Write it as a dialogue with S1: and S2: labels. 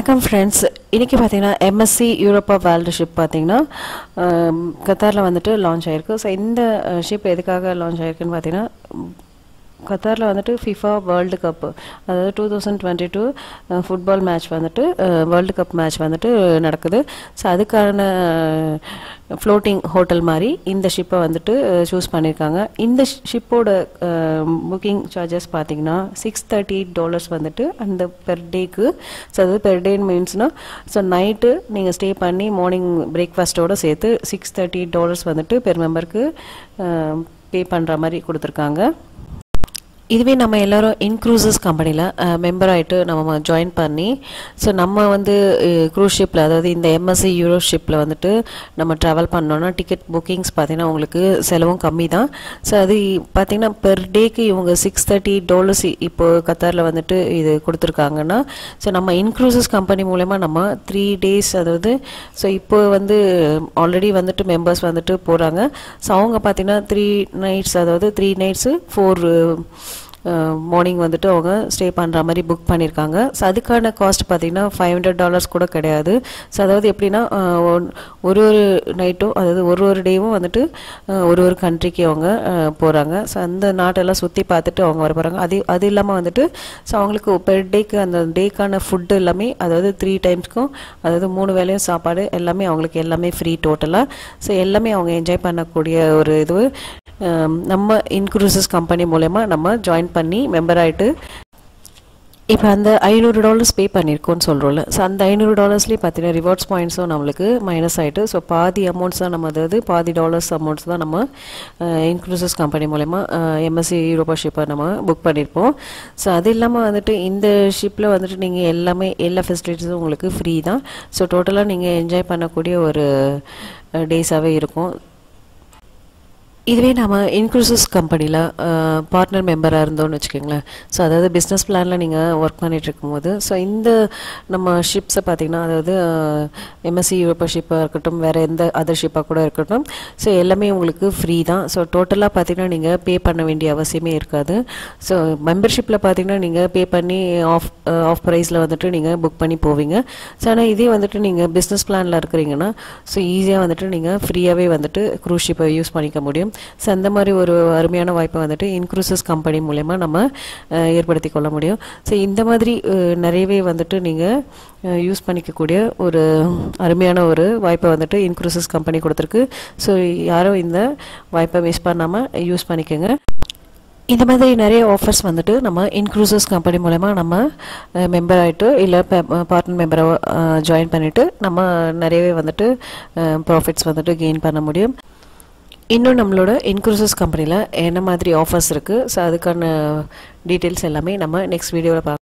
S1: வணக்கம் ஃப்ரெண்ட்ஸ் இன்றைக்கி பார்த்தீங்கன்னா எம்எஸ்சி யூரோப்பா வேர்ல்டு ஷிப் பார்த்தீங்கன்னா கத்தாரில் வந்துட்டு லான்ச் ஆயிருக்கு ஸோ இந்த ஷிப் எதுக்காக லான்ச் ஆயிருக்குன்னு பார்த்தீங்கன்னா கத்தாரில் வந்துட்டு ஃபிஃபா வேர்ல்டு கப் அதாவது two thousand twenty two football match வந்துட்டு வேர்ல்டு கப் மேட்ச் வந்துட்டு நடக்குது ஸோ அதுக்கான ஃப்ளோட்டிங் ஹோட்டல் மாதிரி இந்த ஷிப்பை வந்துட்டு சூஸ் பண்ணியிருக்காங்க இந்த ஷிப்போட புக்கிங் சார்ஜஸ் பார்த்தீங்கன்னா சிக்ஸ் தேர்ட்டி எயிட் டாலர்ஸ் வந்துட்டு அந்த பெர் டேக்கு ஸோ அதாவது பெர் டே மீன்ஸ்னால் ஸோ நைட்டு நீங்கள் ஸ்டே பண்ணி மார்னிங் பிரேக்ஃபாஸ்ட்டோடு சேர்த்து சிக்ஸ் தேர்ட்டி எயிட் டாலர்ஸ் வந்துட்டு பெர் மெம்பருக்கு பே பண்ணுற மாதிரி கொடுத்துருக்காங்க இதுவே நம்ம எல்லோரும் இன்க்ரூசஸ் கம்பெனியில் மெம்பர் ஆகிட்டு நம்ம ஜாயின் பண்ணி ஸோ நம்ம வந்து க்ரூஸ் ஷிப்பில் அதாவது இந்த எம்எஸ்சி யூரோ ஷிப்பில் வந்துட்டு நம்ம ட்ராவல் பண்ணோன்னா டிக்கெட் புக்கிங்ஸ் பார்த்திங்கன்னா உங்களுக்கு செலவும் கம்மி தான் ஸோ அது பார்த்திங்கன்னா பெர் டேக்கு இவங்க சிக்ஸ் தேர்ட்டி டாலர்ஸ் இப்போது கத்தாரில் வந்துட்டு இது கொடுத்துருக்காங்கன்னா ஸோ நம்ம இன்க்ரூசஸ் கம்பெனி மூலயமா நம்ம த்ரீ டேஸ் அதாவது ஸோ இப்போ வந்து ஆல்ரெடி வந்துட்டு மெம்பர்ஸ் வந்துட்டு போகிறாங்க ஸோ அவங்க பார்த்திங்கன்னா த்ரீ நைட்ஸ் அதாவது த்ரீ நைட்ஸு ஃபோர் மார்னிங் வந்துட்டு அவங்க ஸ்டே பண்ணுற மாதிரி புக் பண்ணியிருக்காங்க ஸோ அதுக்கான காஸ்ட் பார்த்திங்கன்னா ஃபைவ் ஹண்ட்ரட் டாலர்ஸ் கூட கிடையாது ஸோ அதாவது எப்படின்னா ஒரு ஒரு நைட்டும் அதாவது ஒரு ஒரு டேவும் வந்துட்டு ஒரு ஒரு கண்ட்ரிக்கு அவங்க போகிறாங்க ஸோ அந்த நாட்டெல்லாம் சுற்றி பார்த்துட்டு அவங்க வர போகிறாங்க அது அது இல்லாமல் வந்துட்டு ஸோ அவங்களுக்கு பெர் டேக்கு அந்த டேக்கான ஃபுட்டு எல்லாமே அதாவது த்ரீ டைம்ஸ்க்கும் அதாவது மூணு வேலையும் சாப்பாடு எல்லாமே அவங்களுக்கு எல்லாமே ஃப்ரீ டோட்டலாக ஸோ எல்லாமே அவங்க என்ஜாய் பண்ணக்கூடிய ஒரு இது நம்ம இன்க்ரூசஸ் கம்பெனி மூலயமா நம்ம ஜாயின் பண்ணி மெம்பர் ஆகிட்டு இப்போ அந்த ஐநூறு டாலர்ஸ் பே பண்ணியிருக்கோன்னு சொல்கிறோம்ல ஸோ அந்த ஐநூறு டாலர்ஸ்லேயே பார்த்தீங்கன்னா ரிவார்ட்ஸ் பாயிண்ட்ஸும் நம்மளுக்கு மைனஸ் ஆகிட்டு ஸோ பாதி அமௌண்ட்ஸ் தான் நம்ம அதாவது பாதி டாலர்ஸ் அமௌண்ட்ஸ் தான் நம்ம இன்க்ளூசஸ் கம்பெனி மூலயமா எம்எஸ்சி யூரோப்பா ஷிப்பை நம்ம புக் பண்ணியிருப்போம் ஸோ அது இல்லாமல் வந்துட்டு இந்த ஷிப்பில் வந்துட்டு நீங்கள் எல்லாமே எல்லா ஃபெசிலிட்டிஸும் உங்களுக்கு ஃப்ரீ தான் ஸோ டோட்டலாக நீங்கள் என்ஜாய் பண்ணக்கூடிய ஒரு டேஸாகவே இருக்கும் இதுவே நாம் இன்க்ளூசிவ் கம்பெனியில் பார்ட்னர் மெம்பராக இருந்தோம்னு வச்சுக்கோங்களேன் ஸோ அதாவது பிஸ்னஸ் பிளானில் நீங்கள் ஒர்க் பண்ணிகிட்டு இருக்கும்போது ஸோ இந்த நம்ம ஷிப்ஸை பார்த்திங்கன்னா அதாவது எம்எஸ்சி யூரோப்பா ஷிப்பாக இருக்கட்டும் வேறு எந்த அதர் ஷிப்பாக கூட இருக்கட்டும் ஸோ எல்லாமே உங்களுக்கு ஃப்ரீ தான் ஸோ டோட்டலாக பார்த்திங்கன்னா நீங்கள் பே பண்ண வேண்டிய அவசியமே இருக்காது ஸோ மெம்பர்ஷிப்பில் பார்த்திங்கன்னா நீங்கள் பே பண்ணி ஆஃப் ஆஃப் ப்ரைஸில் வந்துட்டு நீங்கள் புக் பண்ணி போவீங்க ஸோ ஆனால் இதே வந்துட்டு நீங்கள் பிஸ்னஸ் பிளானில் இருக்கிறீங்கன்னா ஸோ ஈஸியாக வந்துட்டு நீங்கள் ஃப்ரீயாகவே வந்துட்டு க்ரூஸ் ஷிப்பை யூஸ் பண்ணிக்க முடியும் ஸோ அந்த மாதிரி ஒரு அருமையான வாய்ப்பை வந்துட்டு இன்க்ரூசஸ் கம்பெனி மூலயமா நம்ம ஏற்படுத்தி கொள்ள முடியும் ஸோ இந்த மாதிரி நிறையவே வந்துட்டு நீங்கள் யூஸ் பண்ணிக்கக்கூடிய ஒரு அருமையான ஒரு வாய்ப்பை வந்துட்டு இன்க்ரூசஸ் கம்பெனி கொடுத்துருக்கு ஸோ யாரும் இந்த வாய்ப்பை மிஸ் பண்ணாமல் யூஸ் பண்ணிக்கோங்க இந்த மாதிரி நிறைய ஆஃபர்ஸ் வந்துட்டு நம்ம இன்க்ளூசஸ் கம்பெனி மூலமாக நம்ம மெம்பர் ஆகிட்டு இல்லை பார்ட்னர் மெம்பராக ஜாயின் பண்ணிவிட்டு நம்ம நிறையவே வந்துட்டு ப்ராஃபிட்ஸ் வந்துட்டு கெயின் பண்ண முடியும் இன்னும் நம்மளோட இன்க்ரூசஸ் கம்பெனியில் என்ன மாதிரி ஆஃபர்ஸ் இருக்குது ஸோ அதுக்கான டீட்டெயில்ஸ் எல்லாமே நம்ம நெக்ஸ்ட் வீடியோவில் பார்க்கலாம்